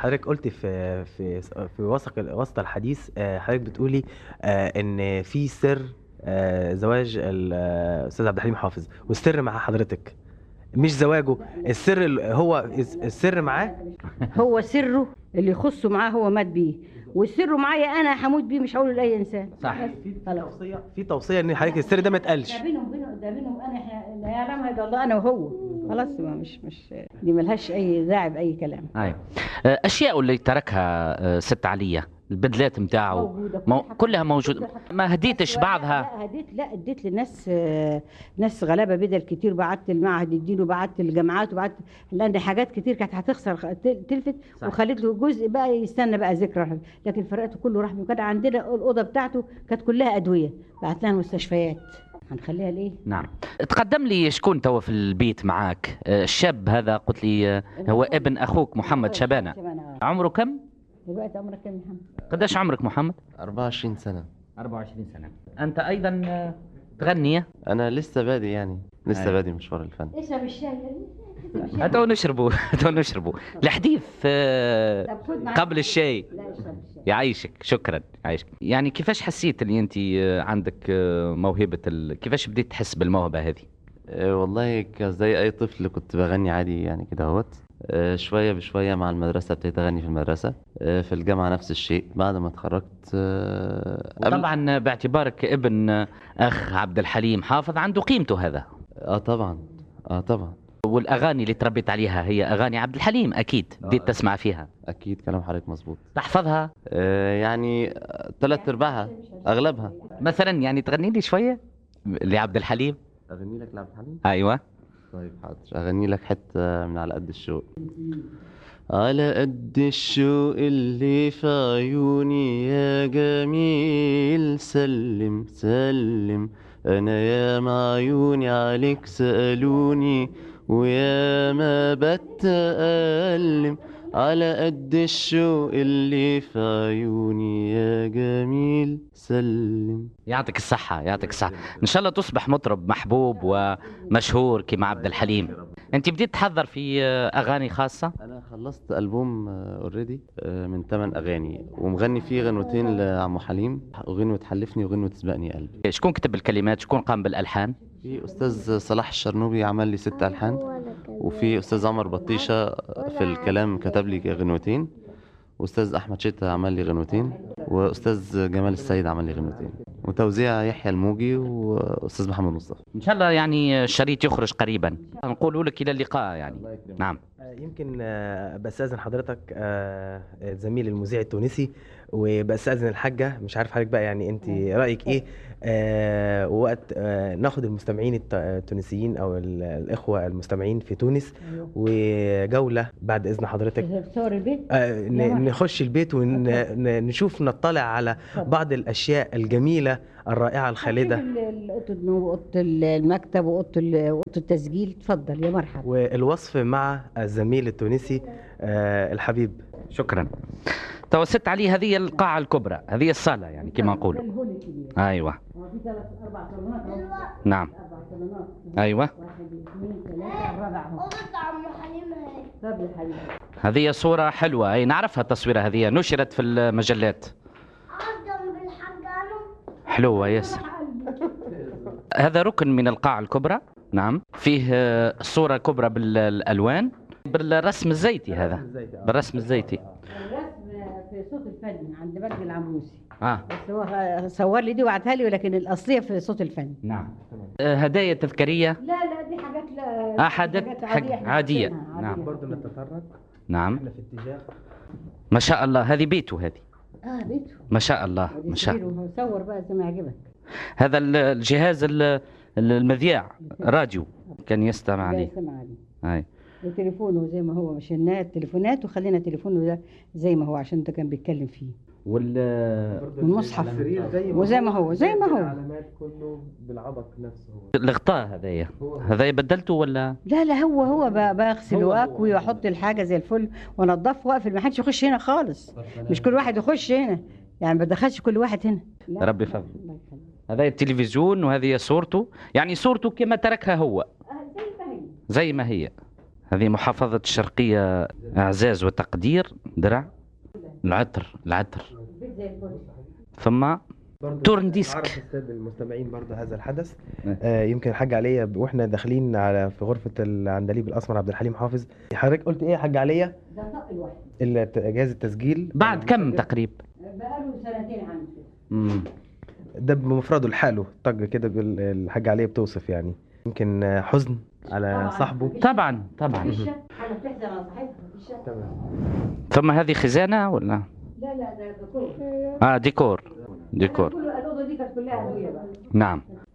حضرتك قلت في في في وسط وسط الحديث آه، حضرتك بتقولي آه، ان في سر آه، زواج الاستاذ عبد الحليم حافظ والسر مع حضرتك مش زواجه السر ال- هو السر معاه هو سره اللي يخصه معاه هو مات بيه والسر معايا انا هموت بيه مش هقوله لاي انسان صح. بس خلاص توصيه في توصيه ان حضرتك السر ده ما اتقالش ده بينهم بينهم ده بينهم انا إحنا لا يعلمها الا الله انا وهو خلاص ما مش مش دي ملهاش اي داعي باي كلام اي آه، اشياء اللي تركها آه، ست عليا البدلات نتاعو موجودة، كل مو حاجة كلها موجوده ما هديتش بعضها لا هديت لا اديت لناس آه، ناس غلابه بدل كتير بعت المعهد الدين وبعت الجامعات وبعت لان حاجات كتير كانت هتخسر خ- تل- تلفت صح. وخليت له جزء بقى يستنى بقى ذكرى لكن فرقته كله راح وكان عندنا الاوضه بتاعته كانت كلها ادويه بعت لها المستشفيات هنخليها لايه؟ نعم تقدم لي شكون توا في البيت معاك آه، الشاب هذا قلت لي آه، هو ابن اخوك محمد شبانه شبانه آه. عمره كم دلوقتي عمرك كام يا محمد؟ قداش عمرك محمد 24 سنة 24 سنه انت ايضا آه، تغني أنا لسه بادئ يعني لسه أيوة. بادئ مشوار الفن اشرب الشاي تو نشربوا تو نشربوا الحديث آه، طب خد معاك. قبل الشاي لا اشرب الشاي يعيشك شكرا يعيشك يعني كيفاش حسيت اللي انت آه، عندك آه، موهبه ال... كيفاش بديت تحس بالموهبه هذه أه والله ك- زي أي طفل كنت بغني عادي يعني كده اهوت أه شوية بشوية مع المدرسة ابتديت أغني في المدرسة أه في الجامعة نفس الشيء بعد ما اتخرجت أه قبل- طبعا باعتبارك ابن آه، اخ عبد الحليم حافظ عنده قيمته هذا اه طبعا اه طبعا والاغاني اللي تربيت عليها هي اغاني عبد الحليم اكيد بديت تسمع فيها أكيد كلام حضرتك مظبوط تحفظها أه يعني آه، تلات أرباعها أغلبها مثلا يعني تغني لي شويه لعبد الحليم أغني لك لعبد الحليم ايوه طيب حاضر أغني لك حتة من على قد الشوق على قد الشوق اللي في عيوني يا جميل سلم سلم أنا يا ما عيوني عليك سألوني ويا ما بتألم على قد الشوق اللي في عيوني يا جميل سلم يعطيك الصحة يعطيك الصحة إن شاء الله تصبح مطرب محبوب ومشهور كما عبد الحليم أنت بديت تحضر في آه، أغاني خاصة انا خلصت البوم اوريدي من 8 اغاني ومغني فيه غنوتين لعمو حليم وغنوة تحلفني وغنوة تسبقني قلبي شكون كتب الكلمات شكون قام بالألحان في استاذ صلاح الشرنوبي عمل لي ست الحان وفي استاذ عمر بطيشه في الكلام كتب لي غنوتين واستاذ احمد شتا عمل لي غنوتين واستاذ جمال السيد عمل لي غنوتين وتوزيع يحيى الموجي واستاذ محمد مصطفى إن شاء الله يعني الشريط يخرج قريبا نقول لك إلى اللقاء يعني نعم آه، يمكن آه، بستأذن حضرتك آه، آه، زميل المذيع التونسي وبستأذن الحاجة مش عارف حضرتك بقى يعني انت رأيك ايه آه، وقت آه، ناخد المستمعين الت- التونسيين او ال- الاخوة المستمعين في تونس وجولة بعد اذن حضرتك صور البيت آه، ن- يا مرحبا. نخش البيت ونشوف نطلع على بعض الاشياء الجميلة الرائعة الخالدة ال- ال- اوضه النوم واوضه ال- المكتب واوضه ال- اوضه التسجيل اتفضل يا مرحبا والوصف مع الزميل التونسي آه، الحبيب شكرا تو ست علي هذه القاعة الكبرى هذه الصالة يعني كما نقول الهول الكبير أيوة هو في ثلاث اربع صالونات أهو. نعم اربع صالونات أيوة واحد اثنين ثلاثه الرابع اهو أوضة عم حليم هاي طب يا حبيبي هذه صورة حلوة أي نعرفها التصويرة هذه نشرت في المجلات عجم بالحاج أنا حلوة ياسر هذا ركن من القاعة الكبرى نعم فيه آه، صورة كبرى بالألوان بالرسم الزيتي هذا بالرسم الزيتي الرسم في صوت الفن عند برج العموسي آه بس هو صور لي دي وبعتها لي ولكن الاصليه في صوت الفن نعم آه، هدايا تذكارية لا لا دي حاجات لا آه، حاجات- حاج- إحنا عادية. حاطينها، نعم. برضه نتطرق نعم احنا في اتجاه ما شاء الله هذه بيته هذه اه بيته ما شاء الله ودي ما شاء سريره وهو صور بقى زي ما يعجبك هذا ال- الجهاز ال- ال- المذياع راديو كان يستمع ده عليه سمع عليه هاي وتليفونه زي ما هو مشيناه التليفونات وخلينا تليفونه ده زي ما هو عشان ده كان بيتكلم فيه وال والمصحف السرير زي وزي ما هو زي ما هو العلامات كله بالعبق نفسه هو الغطاء هذايا هذا بدلته ولا لا لا هو هو ب- بغسل هو- واكوي واحط الحاجه زي الفل وانضف واقفل ما حدش يخش هنا خالص مش كل واحد يخش هنا يعني ما بدخلش كل واحد هنا لا، ربي يفضل. الله يخليك. هذا التلفزيون وهذه صورته يعني صورته كما تركها هو آه، زي ما هي زي ما هي هذه محافظة الشرقية إعزاز وتقدير درع العطر العطر ثم برضه تورن ديسك. عرف السادة المستمعين برضه هذا الحدث إيه. آه يمكن الحاج عليا ب- واحنا داخلين على في غرفه العندليب الاسمر عبد الحليم حافظ حضرتك قلت ايه يا حاج عليا ده طق الواحد الت- جهاز التسجيل بعد كم تقريب بقاله سنتين عندي مم. ده بمفرده لحاله طق كده بال- الحاج عليا بتوصف يعني يمكن آه، حزن على طبعاً. صاحبه طبعا طبعا فيشة حاجة بتحزن على صاحبها فيشة تمام ثم هذه خزانة ولا لا لا ده ده كله اه ديكور ديكور كله الأوضة دي كانت كلها أدوية بقى نعم